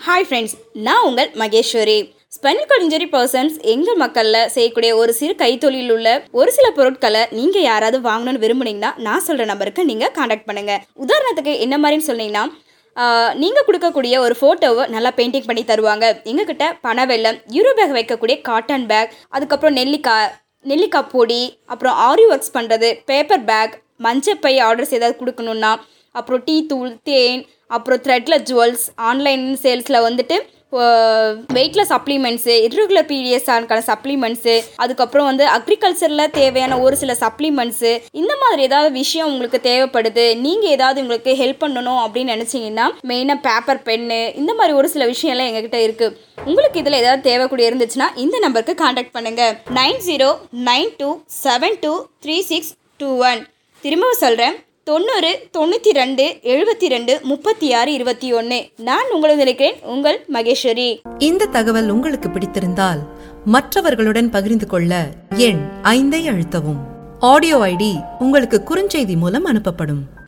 hi friends நான் உங்கள் Maheswari ஸ்பெனல் injury persons எங்கள் மக்களில் செய்யக்கூடிய ஒரு சிறு கைத்தொழில் உள்ள ஒரு சில பொருட்களை நீங்கள் யாராவது வாங்கணும்னு விரும்புனீங்கன்னா நான் சொல்கிற நம்பருக்கு நீங்கள் காண்டாக்ட் பண்ணுங்கள் உதாரணத்துக்கு என்ன மாதிரின்னு சொன்னீங்கன்னா நீங்கள் கொடுக்கக்கூடிய ஒரு ஃபோட்டோவை நல்லா பெயிண்டிங் பண்ணி தருவாங்க எங்ககிட்ட பண வெள்ளம் யூரோ பேக் வைக்கக்கூடிய காட்டன் பேக் அதுக்கப்புறம் நெல்லிக்காய் நெல்லிக்காய் பொடி அப்புறம் ஆரி ஒர்க்ஸ் பண்ணுறது பேப்பர் பேக் மஞ்சப்பை ஆர்டர்ஸ் ஏதாவது கொடுக்கணுன்னா அப்புறம் டீ தூள் தேன் அப்புறம் த்ரெட்டில் ஜுவல்ஸ் ஆன்லைன் சேல்ஸில் வந்துட்டு வெயிட்டில் சப்ளிமெண்ட்ஸு இர்ரெகுலர் பீரியட்ஸான சப்ளிமெண்ட்ஸு அதுக்கப்புறம் வந்து அக்ரிகல்ச்சரில் தேவையான ஒரு சில சப்ளிமெண்ட்ஸு இந்த மாதிரி ஏதாவது விஷயம் உங்களுக்கு தேவைப்படுது நீங்கள் ஏதாவது உங்களுக்கு ஹெல்ப் பண்ணணும் அப்படின்னு நினச்சிங்கன்னா மெயினாக பேப்பர் பென்னு இந்த மாதிரி ஒரு சில விஷயம்லாம் எங்ககிட்ட இருக்குது உங்களுக்கு இதில் ஏதாவது தேவைக்கூடிய இருந்துச்சுன்னா இந்த நம்பருக்கு காண்டாக்ட் பண்ணுங்கள் nine zero nine two seven two three six two one திரும்பவும் சொல்கிறேன் தொண்ணூறு தொண்ணூற்றி ரெண்டு எழுபத்தி ரெண்டு முப்பத்தி ஆறு இருபத்தி ஒன்று நான் உங்களது இருக்கிறேன் உங்கள் மகேஸ்வரி இந்த தகவல் உங்களுக்கு பிடித்திருந்தால் மற்றவர்களுடன் பகிர்ந்து கொள்ள எண் ஐந்தை அழுத்தவும் ஆடியோ ஐடி உங்களுக்கு குறுஞ்செய்தி மூலம் அனுப்பப்படும்